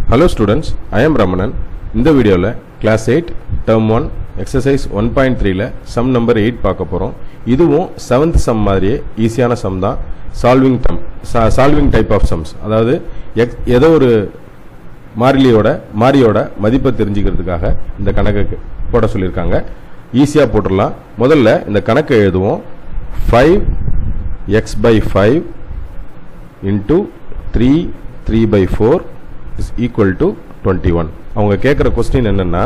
hello students I am Ramanan இந்த வீடியோவில் class eight term one exercise one point த்ரீல sum number eight பார்க்க போகிறோம் இதுவும் செவன்த் சம் மாதிரியே ஈஸியான சம் தான் சால்விங் டம் சால்விங் டைப் ஆஃப் சம்ஸ் அதாவது எக்ஸ் ஏதோ ஒரு மாறிலியோட மாறியோட மதிப்பை தெரிஞ்சுக்கிறதுக்காக இந்த கணக்கு போட சொல்லியிருக்காங்க ஈஸியாக போட்டுடலாம் முதல்ல இந்த கணக்கை எழுதுவோம் five x by five into three three by four is equal to twenty one அவங்க கேட்குற கொஸ்டின் என்னென்னா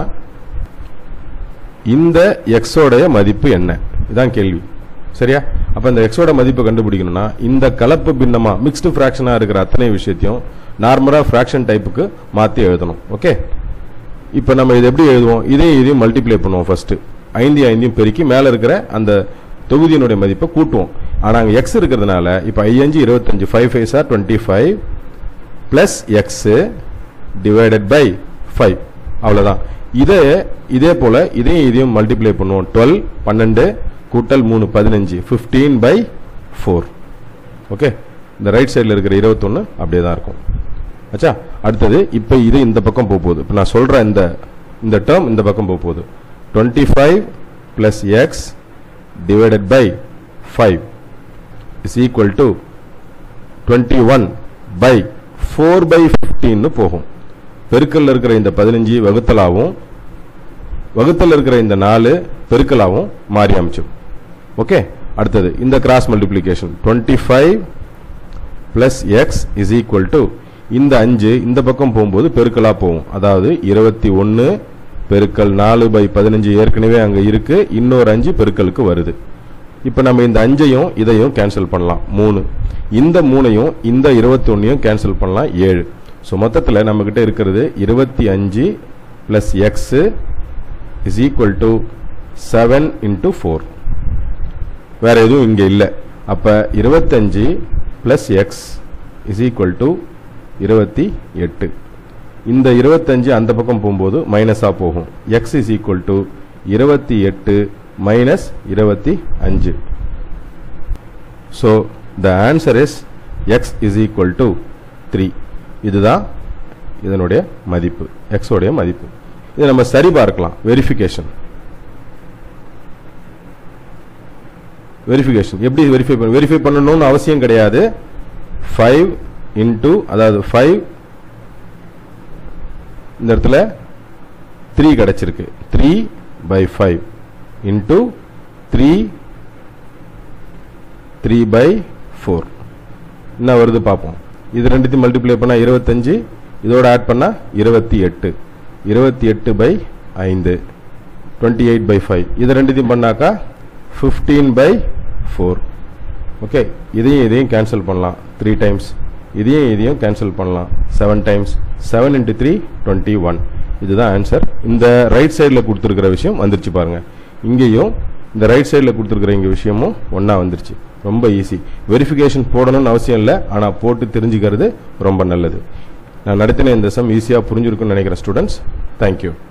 இந்த எக்ஸோடைய மதிப்பு என்ன இதான் கேள்வி சரியா அப்போ இந்த எக்ஸோட மதிப்பை கண்டுபிடிக்கணும்னா இந்த கலப்பு பின்னமாக மிக்ஸ்டு ஃப்ராக்ஷனாக இருக்கிற அத்தனை விஷயத்தையும் நார்மலாக ஃப்ராக்ஷன் டைப்புக்கு மாற்றி எழுதணும் ஓகே இப்போ நம்ம இது எப்படி எழுதுவோம் இதையும் இதையும் மல்டிப்ளை பண்ணுவோம் ஃபர்ஸ்ட் ஐந்து ஐந்தையும் பெருக்கி மேலே இருக்கிற அந்த தொகுதியினுடைய மதிப்பை கூட்டுவோம் ஆனால் அங்கே எக்ஸ் இருக்கிறதுனால இப்போ ஐயஞ்சு இருபத்தஞ்சு five five sir twenty five plus x divided by five அவ்வளோதான் இதே இதே போல் இதையும் இதையும் மல்டிப்ளை பண்ணுவோம் டுவெல் பன்னெண்டு கூட்டல் மூணு பதினஞ்சு ஃபிஃப்டீன் பை ஃபோர் ஓகே இந்த ரைட் சைடில் இருக்கிற இருபத்தொன்று அப்படியே தான் இருக்கும் ஆச்சா அடுத்தது இப்போ இது இந்த பக்கம் போக போகுது இப்போ நான் சொல்கிற இந்த இந்த டேர்ம் இந்த பக்கம் போக போகுது twenty five plus x divided by five is equal to twenty one by four by ஃபிஃப்டின்னு போகும் பெருக்கல்ல இருக்கிற இந்த பதினஞ்சு வகுத்தலாவும் வகுத்தல் இருக்கிற இந்த நாலு பெருக்கலாவும் மாறி அமைச்சு ஓகே அடுத்தது இந்த cross multiplication twenty five plus x is equal to இந்த அஞ்சு இந்த பக்கம் போகும்போது பெருக்கலா போகும் அதாவது இருபத்தி ஒன்று பெருக்கல் நாலு பை பதினஞ்சு ஏற்கனவே அங்கே இருக்கு இன்னொரு அஞ்சு பெருக்கலுக்கு வருது இப்போ நம்ம இந்த அஞ்சையும் இதையும் கேன்சல் பண்ணலாம் மூணு இந்த மூணையும் இந்த இருபத்தி ஒன்றையும் கேன்சல் பண்ணலாம் ஏழு ஸோ மொத்தத்தில் நம்மக்கிட்ட இருக்கிறது இருபத்தி அஞ்சு plus x is equal to seven into four வேற எதுவும் இங்கே இல்லை அப்போ இருபத்தஞ்சு plus x is equal to இருபத்தி எட்டு இந்த இருபத்தஞ்சு அந்த பக்கம் போகும்போது மைனஸாக போகும் எக்ஸ் இஸ் ஈக்குவல் டு இருபத்தி எட்டு மைனஸ் இருபத்தி அஞ்சு so the answer is x is equal to three இதுதான் இதனுடைய மதிப்பு எக்ஸோடைய மதிப்பு இதை நம்ம சரி பார்க்கலாம் வெரிஃபிகேஷன் வெரிஃபிகேஷன் எப்படி வெரிஃபை பண்ண வெரிஃபை பண்ணணும்னு அவசியம் கிடையாது ஃபைவ் இன்டூ அதாவது ஃபைவ் இந்த இடத்துல த்ரீ கிடச்சிருக்கு three by five into three three by four என்ன வருது பார்ப்போம் இது ரெண்டுத்தையும் மல்டிப்ளை பண்ணால் இருபத்தஞ்சு இதோட ஆட் பண்ணால் இருபத்தி எட்டு இருபத்தி எட்டு பை ஐந்து டுவெண்ட்டி எயிட் பை ஃபைவ் இது ரெண்டுத்தையும் பண்ணாக்கா ஃபிஃப்டீன் பை ஃபோர் ஓகே இதையும் இதையும் கேன்சல் பண்ணலாம் த்ரீ டைம்ஸ் இதையும் இதையும் கேன்சல் பண்ணலாம் seven times seven into three twenty one இதுதான் ஆன்சர் இந்த ரைட் சைடில் கொடுத்துருக்கிற விஷயம் வந்துருச்சு பாருங்க இங்கேயும் இந்த ரைட் சைடில் கொடுத்துருக்கிற இங்கே விஷயமும் ஒன்றா வந்துருச்சு ரொம்ப ஈஸி வெரிஃபிகேஷன் போடணும்னு அவசியம் இல்லை ஆனால் போட்டு தெரிஞ்சுக்கிறது ரொம்ப நல்லது நான் நடத்தின இந்த சம் ஈஸியாக புரிஞ்சிருக்குன்னு நினைக்கிறேன் ஸ்டூடெண்ட்ஸ் தேங்க்யூ